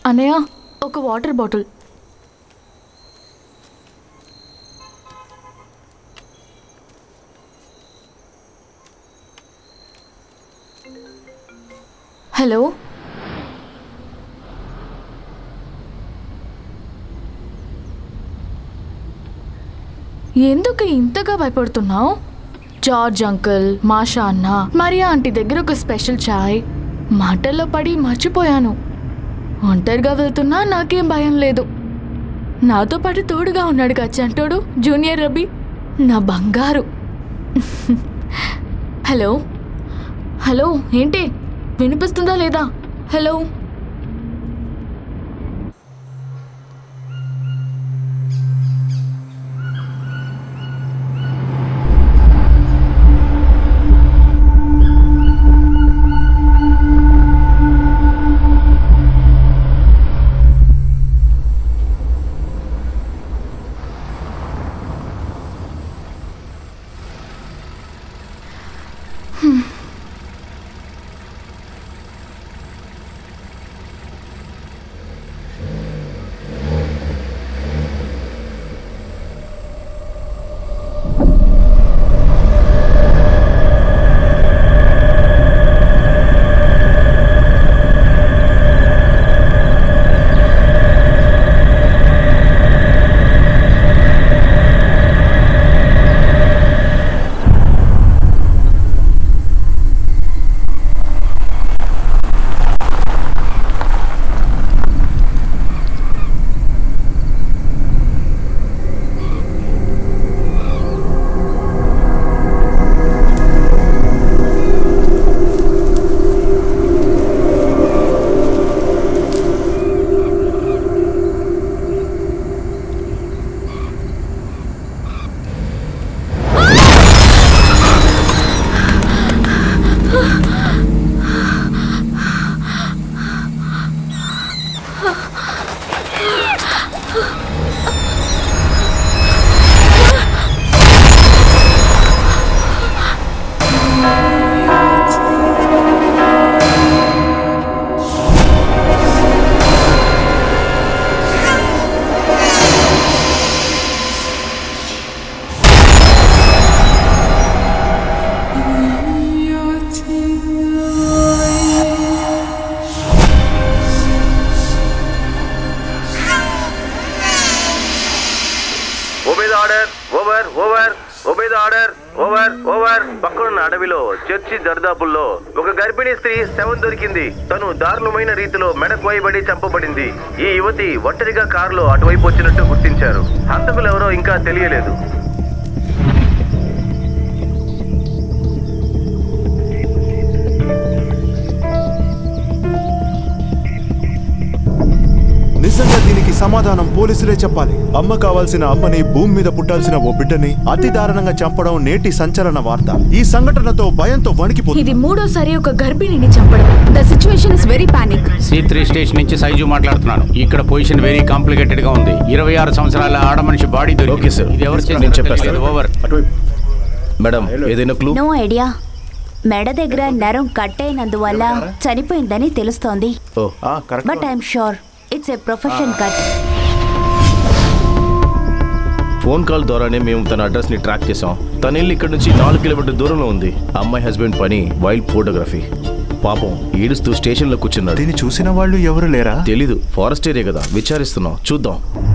అన్నయ్య ఒక water bottle hello ఎందుకు ఇంతగా భయపడుతున్నావు జార్జ్ అంకుల్ మాషా అన్న మరియా ఆంటీ దగ్గర ఒక స్పెషల్ చాయ్ మాటల్లో పడి మర్చిపోయాను ఒంటరిగా వెళ్తున్నా నాకేం భయం లేదు నాతో పాటు తోడుగా ఉన్నాడు కచ్చంటోడు జూనియర్ రబీ నా బంగారు హలో హలో ఏంటి వినిపిస్తుందా లేదా hello obey the order over over obey the order over over పక్కనున్న అడవిలో చర్చి దర్దాపుల్లో ఒక గర్భిణీ స్త్రీ శవం దొరికింది తను దారుణమైన రీతిలో మెడకు వైబడి చంపబడింది ఈ యువతి ఒంటరిగా కారులో అటువైపు వచ్చినట్టు గుర్తించారు హంతకులు ఎవరో ఇంకా తెలియలేదు నిజంగా దీనికి సమాధానం పోలీసులే చెప్పాలి అమ్మ కావాల్సిన అమ్మని భూమి మీద పుట్టాల్సిన ఓ బిడ్డని అతి దారుణంగా చంపడం నేటి సంచలన వార్త ఈ సంఘటనతో భయంతో వణికిపోతుంది ఇది మూడోసారి ఒక గర్భిణిని చంపడం the situation is very panic C three station నుంచి సైజు మాట్లాడుతున్నాను ఇక్కడ పొజిషన్ వెరీ కాంప్లికేటెడ్ గా ఉంది ఇరవై ఆరు సంవత్సరాల ఆడ మనిషి బాడీ దొరికి ఓకే సార్. ఇది ఎవరు నేను చేశారో చెప్పేస్తాను. తెలియదు. ఓవర్ మేడం ఏదైనా క్లూ నో ఐడియా మెడ దగ్గర నరం కట్ అయినందువల్ల చనిపోయిందని తెలుస్తోంది ఓ but I'm sure it's a profession cut phone call ద్వారానే మేము తన అడ్రస్ ని ట్రాక్ చేసాం తన ఇల్లు ఇక్కడ నుంచి నాలుగు కిలోమీటర్ దూరంలో ఉంది అమ్మాయి హస్బెండ్ పని వైల్డ్ ఫోటోగ్రఫీ పాపం ఏడుస్తూ స్టేషన్ లో కూర్చున్నాడు దీన్ని చూసిన వాళ్ళు ఎవరు లేరా తెలీదు ఫారెస్ట్ ఏరియా కదా విచారిస్తున్నాం చూద్దాం